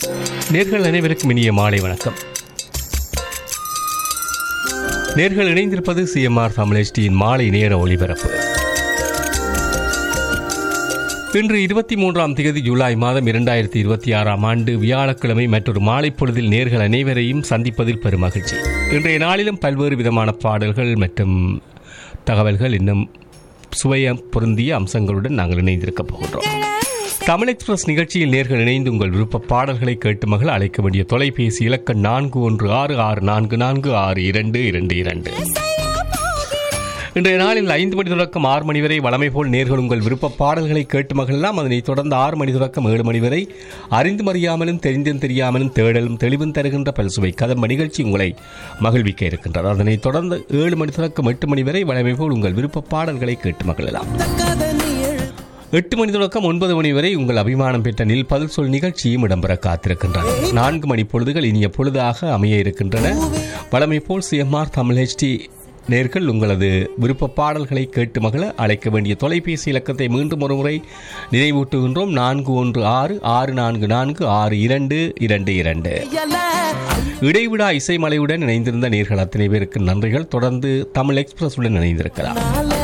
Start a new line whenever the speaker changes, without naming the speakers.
நேர்கள் அனைவருக்கும் இனிய மாலை வணக்கம் நேர்கள் இணைந்திருப்பது சிஎம்ஆர் தமிழ்ச்சியின் மாலை நேர ஒளிபரப்பு இன்று இருபத்தி மூன்றாம் தேதி ஜூலை மாதம் இரண்டாயிரத்தி இருபத்தி ஆறாம் ஆண்டு வியாழக்கிழமை மற்றொரு மாலை பொழுதில் நேர்கள் அனைவரையும் சந்திப்பதில் பெருமகிழ்ச்சி இன்றைய நாளிலும் பல்வேறு விதமான பாடல்கள் மற்றும் தகவல்கள் இன்னும் சுவைய பொருந்திய அம்சங்களுடன் நாங்கள் இணைந்திருக்கப் போகின்றோம் தமிழ் எக்ஸ்பிரஸ் நிகழ்ச்சியில் நேர்கள் இணைந்து உங்கள் விருப்ப பாடல்களை கேட்டு மகள் அழைக்க வேண்டிய தொலைபேசி இலக்கம் நான்கு ஒன்று ஆறு ஆறு நான்கு நான்கு ஆறு இரண்டு இரண்டு இரண்டு இன்றைய நாளில் ஐந்து மணி தொடக்கம் ஆறு மணி வரை வளமை போல் நேர்கள் உங்கள் விருப்ப பாடல்களை கேட்டு மகிழலாம் அதனைத் தொடர்ந்து ஆறு மணி தொடக்கம் ஏழு மணி வரை அறிந்தும் அறியாமலும் தெரிந்தும் தெரியாமலும் தேடலும் தெளிவும் தருகின்ற பல்சுவை கதம்ப நிகழ்ச்சி உங்களை மகிழ்விக்க இருக்கின்றது அதனைத் தொடர்ந்து ஏழு மணி தொடக்கம் எட்டு மணி வரை வளமை போல் உங்கள் விருப்ப பாடல்களை கேட்டு மகிழலாம் எட்டு மணி தொடக்கம் ஒன்பது மணி வரை உங்கள் அபிமானம் பெற்ற நில் பதில் சொல் நிகழ்ச்சியும் இடம்பெற காத்திருக்கின்றன நான்கு மணி பொழுதுகள் இனிய பொழுதாக அமைய இருக்கின்றன வளமை போல் சிஎம்ஆர் தமிழ் ஹெச்டி நேர்கள் உங்களது விருப்ப பாடல்களை கேட்டு மகள அழைக்க வேண்டிய தொலைபேசி இலக்கத்தை மீண்டும் ஒரு முறை நினைவூட்டுகின்றோம் நான்கு ஒன்று ஆறு ஆறு நான்கு நான்கு ஆறு இரண்டு இரண்டு இரண்டு இடைவிடா இசைமலையுடன் இணைந்திருந்த நேர்கள் அத்தனை பேருக்கு நன்றிகள் தொடர்ந்து தமிழ் எக்ஸ்பிரஸ் உடன் இணைந்திருக்கலாம்